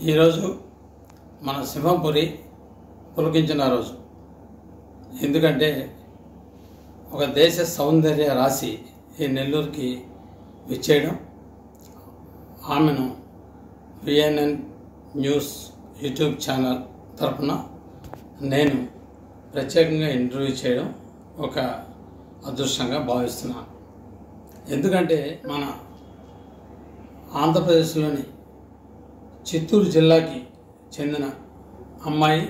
ఈరోజు మన సింహపురి పులకించిన రోజు ఎందుకంటే ఒక దేశ సౌందర్య రాశి ఈ నెల్లూరుకి విచ్చేయడం ఆమెను విఎన్ఎన్ న్యూస్ యూట్యూబ్ ఛానల్ తరపున నేను ప్రత్యేకంగా ఇంటర్వ్యూ చేయడం ఒక అదృష్టంగా భావిస్తున్నాను ఎందుకంటే మన ఆంధ్రప్రదేశ్లోని చిత్తూరు జిల్లాకి చెందిన అమ్మాయి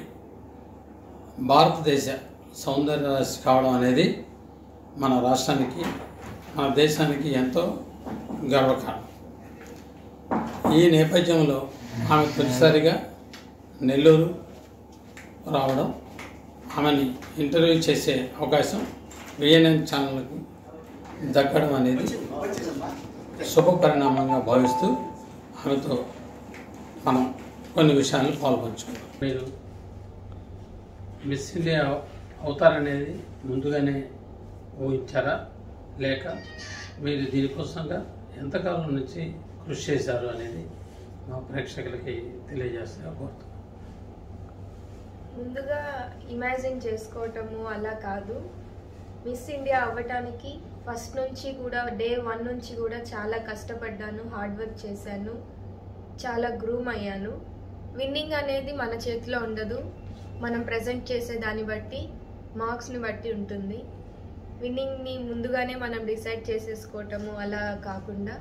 భారతదేశ సౌందర్య రాశి కావడం అనేది మన రాష్ట్రానికి మన దేశానికి ఎంతో గర్వకారణం ఈ నేపథ్యంలో ఆమె తొలిసారిగా నెల్లూరు రావడం ఆమెని ఇంటర్వ్యూ చేసే అవకాశం విఎన్ఎన్ ఛానల్కు దక్కడం అనేది శుభ పరిణామంగా భావిస్తూ ఆమెతో మనం కొన్ని విషయాలను పాల్పంచుకున్నాం మీరు మిస్ ఇండియా అవుతారనేది ముందుగానే ఊహించారా లేక మీరు దీనికోసంగా ఎంతకాలం నుంచి కృషి చేశారు అనేది మా ప్రేక్షకులకి తెలియజేస్తే కోరుతున్నాను ముందుగా ఇమాజిన్ చేసుకోవటము అలా కాదు మిస్ ఇండియా అవ్వటానికి ఫస్ట్ నుంచి కూడా డే వన్ నుంచి కూడా చాలా కష్టపడ్డాను హార్డ్ వర్క్ చేశాను చాలా గ్రూమ్ అయ్యాను విన్నింగ్ అనేది మన చేతిలో ఉండదు మనం ప్రజెంట్ చేసే దాన్ని బట్టి మార్క్స్ని బట్టి ఉంటుంది విన్నింగ్ని ముందుగానే మనం డిసైడ్ చేసేసుకోవటము అలా కాకుండా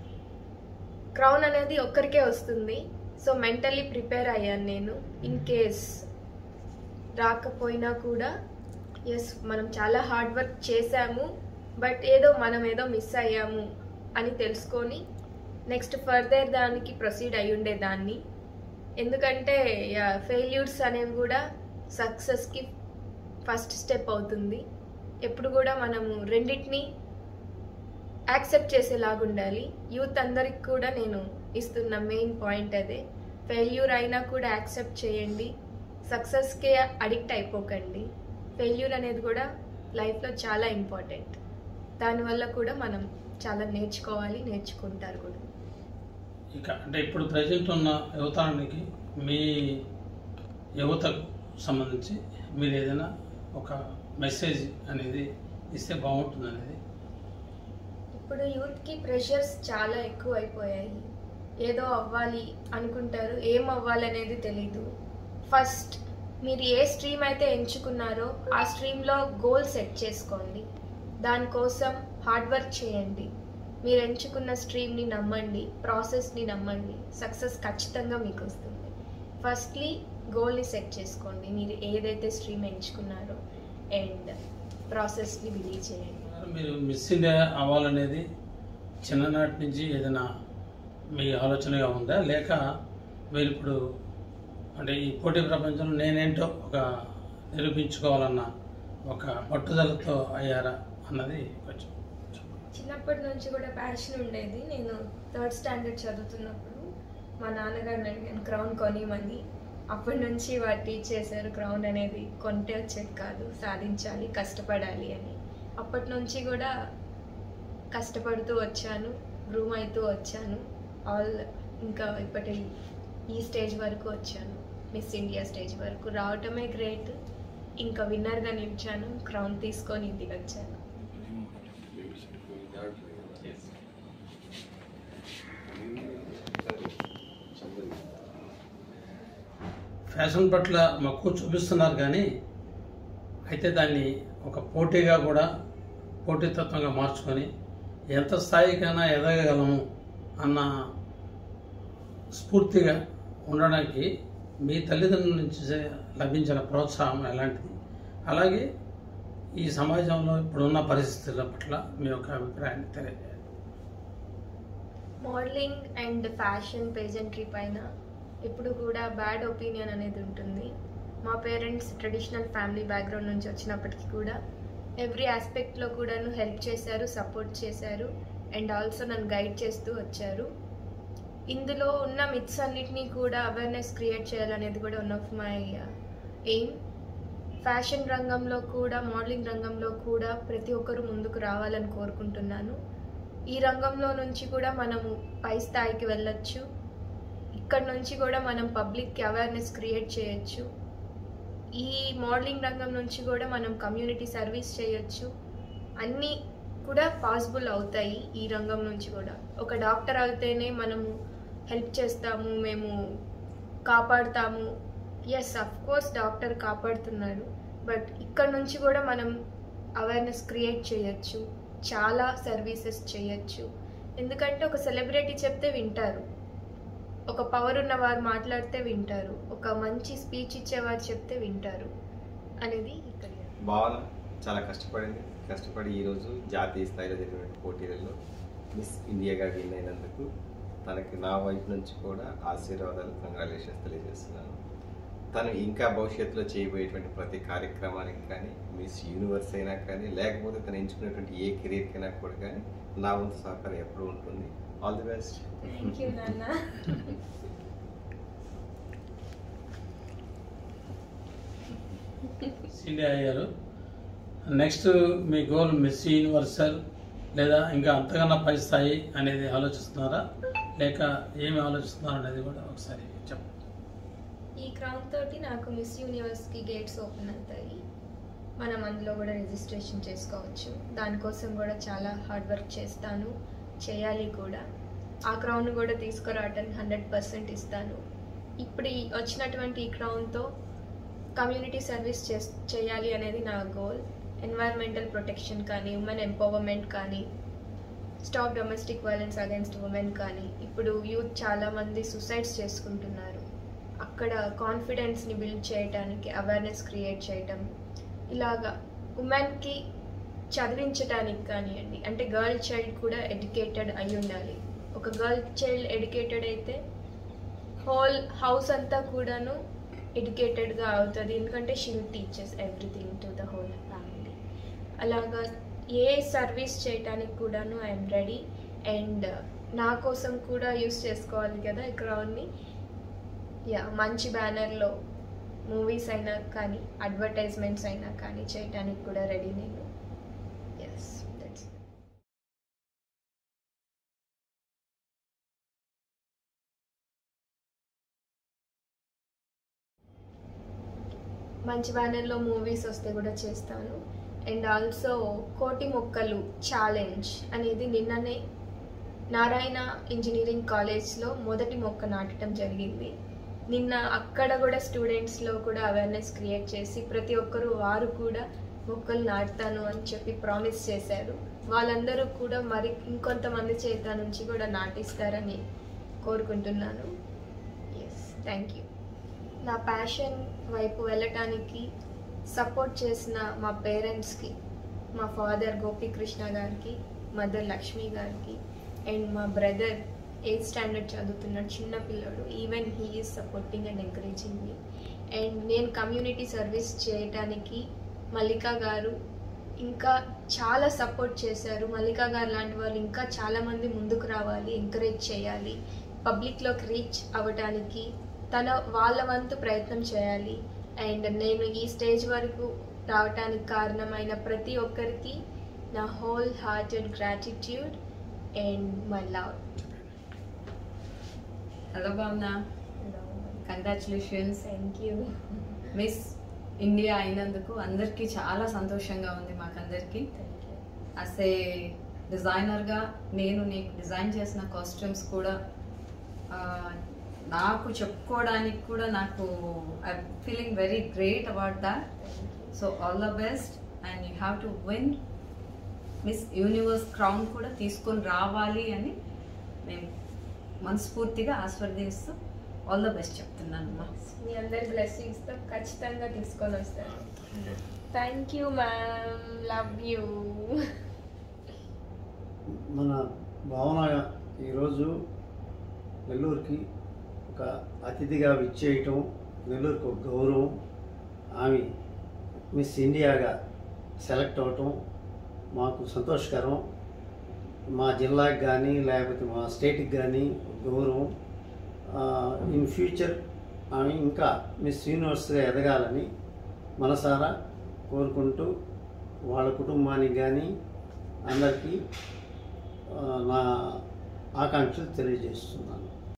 క్రౌన్ అనేది ఒక్కరికే వస్తుంది సో మెంటల్లీ ప్రిపేర్ అయ్యాను నేను ఇన్ కేస్ రాకపోయినా కూడా ఎస్ మనం చాలా హార్డ్ వర్క్ చేశాము బట్ ఏదో మనం ఏదో మిస్ అయ్యాము అని తెలుసుకొని నెక్స్ట్ ఫర్దర్ దానికి ప్రొసీడ్ అయి ఉండేదాన్ని ఎందుకంటే ఫెయిల్యూర్స్ అనేవి కూడా సక్సెస్కి ఫస్ట్ స్టెప్ అవుతుంది ఎప్పుడు కూడా మనము రెండింటిని యాక్సెప్ట్ చేసేలాగా ఉండాలి యూత్ అందరికి కూడా నేను ఇస్తున్న మెయిన్ పాయింట్ అదే ఫెయిల్యూర్ అయినా కూడా యాక్సెప్ట్ చేయండి సక్సెస్కే అడిక్ట్ అయిపోకండి ఫెయిల్యూర్ అనేది కూడా లైఫ్లో చాలా ఇంపార్టెంట్ దానివల్ల కూడా మనం చాలా నేర్చుకోవాలి నేర్చుకుంటారు కూడా ఇక అంటే ఇప్పుడు ప్రజెంట్ ఉన్న యువతరానికి మీ యువతకు సంబంధించి మీరు ఏదైనా ఒక మెసేజ్ అనేది ఇస్తే బాగుంటుంది అనేది ఇప్పుడు యూత్కి ప్రెషర్స్ చాలా ఎక్కువ అయిపోయాయి ఏదో అవ్వాలి అనుకుంటారు ఏం అవ్వాలి అనేది తెలీదు ఫస్ట్ మీరు ఏ స్ట్రీమ్ అయితే ఎంచుకున్నారో ఆ స్ట్రీమ్లో గోల్ సెట్ చేసుకోండి దానికోసం హార్డ్ వర్క్ చేయండి మీరు ఎంచుకున్న స్ట్రీమ్ని నమ్మండి ప్రాసెస్ని నమ్మండి సక్సెస్ ఖచ్చితంగా మీకు వస్తుంది ఫస్ట్లీ గోల్ని సెట్ చేసుకోండి మీరు ఏదైతే స్ట్రీమ్ ఎంచుకున్నారో అండ్ ప్రాసెస్ని బిలీవ్ చేయండి మీరు మిస్ ఇండియా అవ్వాలనేది చిన్ననాటి నుంచి ఏదైనా మీ ఆలోచనగా ఉందా లేక మీరు ఇప్పుడు అంటే ఈ పోటీ ప్రపంచంలో నేనేంటో ఒక నిరూపించుకోవాలన్న ఒక పట్టుదలతో అయ్యారా అన్నది కొంచెం చెప్పండి. చిన్నప్పటి నుంచి కూడా ప్యాషన్ ఉండేది నేను థర్డ్ స్టాండర్డ్ చదువుతున్నప్పుడు మా నాన్నగారు అడిగాను క్రౌన్ కొనిమని అప్పటి నుంచి వారు టీచ్ చేశారు క్రౌన్ అనేది కొంటే వచ్చేది కాదు సాధించాలి కష్టపడాలి అని అప్పటి నుంచి కూడా కష్టపడుతూ వచ్చాను గ్రూమ్ అవుతూ వచ్చాను ఆల్ ఇంకా ఇప్పటి ఈ స్టేజ్ వరకు వచ్చాను మిస్ ఇండియా స్టేజ్ వరకు రావటమే గ్రేట్ ఇంకా విన్నర్గా నిలిచాను క్రౌన్ తీసుకొని ఇంటికి వచ్చాను ఫ్యాషన్ పట్ల మక్కువ చూపిస్తున్నారు కానీ అయితే దాన్ని ఒక పోటీగా కూడా పోటీతత్వంగా మార్చుకొని ఎంత స్థాయికైనా ఎదగగలము అన్న స్ఫూర్తిగా ఉండడానికి మీ తల్లిదండ్రుల నుంచి చే- లభించిన ప్రోత్సాహం ఎలాంటిది అలాగే ఈ సమాజంలో ఇప్పుడున్న పరిస్థితుల పట్ల మీ యొక్క అభిప్రాయాన్ని తెలియజేయండి మోడలింగ్ అండ్ ఫ్యాషన్ పేజెంట్రీ పైన ఇప్పుడు కూడా బ్యాడ్ ఒపీనియన్ అనేది ఉంటుంది మా పేరెంట్స్ ట్రెడిషనల్ ఫ్యామిలీ బ్యాక్గ్రౌండ్ నుంచి వచ్చినప్పటికీ కూడా ఎవ్రీ ఆస్పెక్ట్లో కూడాను హెల్ప్ చేశారు సపోర్ట్ చేశారు అండ్ ఆల్సో నన్ను గైడ్ చేస్తూ వచ్చారు ఇందులో ఉన్న మిత్స్ అన్నిటినీ కూడా అవేర్నెస్ క్రియేట్ చేయాలనేది కూడా one of my aim fashion రంగంలో కూడా మోడలింగ్ రంగంలో కూడా ప్రతి ఒక్కరు ముందుకు రావాలని కోరుకుంటున్నాను ఈ రంగంలో నుంచి కూడా మనము పై స్థాయికి వెళ్ళొచ్చు ఇక్కడ నుంచి కూడా మనం పబ్లిక్కి అవేర్నెస్ క్రియేట్ చేయొచ్చు ఈ మోడలింగ్ రంగం నుంచి కూడా మనం కమ్యూనిటీ సర్వీస్ చేయొచ్చు అన్నీ కూడా పాసిబుల్ అవుతాయి ఈ రంగం నుంచి కూడా ఒక డాక్టర్ అయితేనే మనము హెల్ప్ చేస్తాము మేము కాపాడుతాము ఎస్ అఫ్ కోర్స్ డాక్టర్ కాపాడుతున్నాడు బట్ ఇక్కడ నుంచి కూడా మనం అవేర్నెస్ క్రియేట్ చేయొచ్చు చాలా సర్వీసెస్ చేయొచ్చు ఎందుకంటే ఒక సెలబ్రిటీ చెప్తే వింటారు ఒక పవర్ ఉన్న వారు మాట్లాడితే వింటారు ఒక మంచి స్పీచ్ ఇచ్చేవారు చెప్తే వింటారు అనేది ఇక్కడ భావన చాలా కష్టపడింది కష్టపడి ఈరోజు జాతీయ స్థాయిలో జరిగిన పోటీలలో మిస్ ఇండియాగా విన్ అయినందుకు తనకి నా వైపు నుంచి కూడా ఆశీర్వాదాలు కంగ్రాచులేషన్స్ తెలియజేస్తున్నాను తను ఇంకా భవిష్యత్తులో చేయబోయేటువంటి ప్రతి కార్యక్రమానికి కానీ మిస్ యూనివర్స్ అయినా కానీ లేకపోతే తను ఎంచుకునేటువంటి ఏ కెరీర్కైనా కూడా కానీ నా వంతు సహకారం ఎప్పుడూ ఉంటుంది all the best thank you నాన్న ఇండియా అయ్యారు నెక్స్ట్ మీ గోల్ మిస్ యూనివర్సల్ లేదా ఇంకా అంతకన్నా పై స్థాయి అనేది ఆలోచిస్తున్నారా లేక ఏమి ఆలోచిస్తున్నారు అనేది కూడా ఒకసారి చెప్పండి ఈ క్రౌన్ తోటి నాకు మిస్ యూనివర్స్కి గేట్స్ ఓపెన్ అవుతాయి మనం అందులో కూడా రిజిస్ట్రేషన్ చేసుకోవచ్చు దానికోసం కూడా చాలా హార్డ్ వర్క్ చేస్తాను చేయాలి కూడా ఆ క్రౌన్ కూడా తీసుకురావటానికి హండ్రెడ్ పర్సెంట్ ఇస్తాను ఇప్పుడు ఈ వచ్చినటువంటి ఈ క్రౌన్తో కమ్యూనిటీ సర్వీస్ చేస్ చేయాలి అనేది నా గోల్ ఎన్వైర్మెంటల్ ప్రొటెక్షన్ కానీ ఉమెన్ ఎంపవర్మెంట్ కానీ stop domestic violence against women కానీ ఇప్పుడు యూత్ చాలామంది సూసైడ్స్ చేసుకుంటున్నారు అక్కడ కాన్ఫిడెన్స్ని బిల్డ్ చేయడానికి అవేర్నెస్ క్రియేట్ చేయటం ఇలాగా ఉమెన్కి చదివించడానికి కానివ్వండి అంటే గర్ల్ చైల్డ్ కూడా ఎడ్యుకేటెడ్ అయి ఉండాలి ఒక గర్ల్ చైల్డ్ ఎడ్యుకేటెడ్ అయితే హోల్ హౌస్ అంతా కూడాను ఎడ్యుకేటెడ్గా అవుతుంది ఎందుకంటే she'll teachers everything to the whole family అలాగా ఏ సర్వీస్ చేయటానికి కూడాను ఐఎమ్ రెడీ అండ్ నా కోసం కూడా యూస్ చేసుకోవాలి కదా ఈ క్రౌడ్ని యా మంచి బ్యానర్లో మూవీస్ అయినా కానీ అడ్వర్టైజ్మెంట్స్ అయినా కానీ చేయటానికి కూడా రెడీ నేను ఎస్ దట్స్ మంచి బ్యానర్లో మూవీస్ వస్తే కూడా చేస్తాను అండ్ ఆల్సో కోటి మొక్కలు ఛాలెంజ్ అనేది నిన్ననే నారాయణ ఇంజనీరింగ్ కాలేజ్లో మొదటి మొక్క నాటడం జరిగింది నిన్న అక్కడ కూడా స్టూడెంట్స్లో కూడా అవేర్నెస్ క్రియేట్ చేసి ప్రతి ఒక్కరూ వారు కూడా మొక్కలు నాటుతాను అని చెప్పి ప్రామిస్ చేశారు వాళ్ళందరూ కూడా మరి ఇంకొంతమంది చేత నుంచి కూడా నాటిస్తారని కోరుకుంటున్నాను ఎస్ థ్యాంక్ యూ నా ప్యాషన్ వైపు వెళ్ళటానికి సపోర్ట్ చేసిన మా పేరెంట్స్కి మా ఫాదర్ గోపీకృష్ణ గారికి మదర్ లక్ష్మి గారికి అండ్ మా బ్రదర్ ఎయిత్ స్టాండర్డ్ చదువుతున్నాడు చిన్న పిల్లడు even he is supporting and encouraging మీ అండ్ నేను కమ్యూనిటీ సర్వీస్ చేయటానికి మల్లికా గారు ఇంకా చాలా సపోర్ట్ చేశారు మల్లికా గారు లాంటి వాళ్ళు ఇంకా చాలామంది ముందుకు రావాలి ఎంకరేజ్ చేయాలి పబ్లిక్లోకి రీచ్ అవ్వటానికి తన వాళ్ళ వంతు ప్రయత్నం చేయాలి అండ్ నేను ఈ స్టేజ్ వరకు రావటానికి కారణమైన ప్రతి ఒక్కరికి నా whole hearted gratitude and my love hello Bhavana congratulations thank you miss India అయినందుకు అందరికీ చాలా సంతోషంగా ఉంది మాకందరికీ థ్యాంక్ యూ అస్ ఏ డిజైనర్గా నేను నీకు డిజైన్ చేసిన కాస్ట్యూమ్స్ కూడా ఆ, నాకు చెప్పుకోవడానికి కూడా నాకు I feeling very great about that so all the best and you have to win miss universe crown కూడా తీసుకొని రావాలి అని నేను మనస్ఫూర్తిగా ఆస్వాదిస్తూ ఆల్ ద బెస్ట్ చెప్తున్నానమ్మా మీ అందరి బ్లెస్సింగ్స్తో ఖచ్చితంగా తీసుకొని వస్తాను thank you ma'am love you మన భావన ఈరోజు నెల్లూరుకి ఒక అతిథిగా విచ్చేయటం నెల్లూరుకి ఒక గౌరవం ఆమె మిస్ ఇండియాగా సెలెక్ట్ అవటం మాకు సంతోషకరం మా జిల్లాకి కానీ లేకపోతే మా స్టేట్కి కానీ గౌరవం ఇన్ ఫ్యూచర్ ఆమె ఇంకా మిస్ యూనివర్స్గా ఎదగాలని మనసారా కోరుకుంటూ వాళ్ళ కుటుంబానికి కానీ అందరికీ ఆ, నా ఆకాంక్షలు తెలియజేస్తున్నాను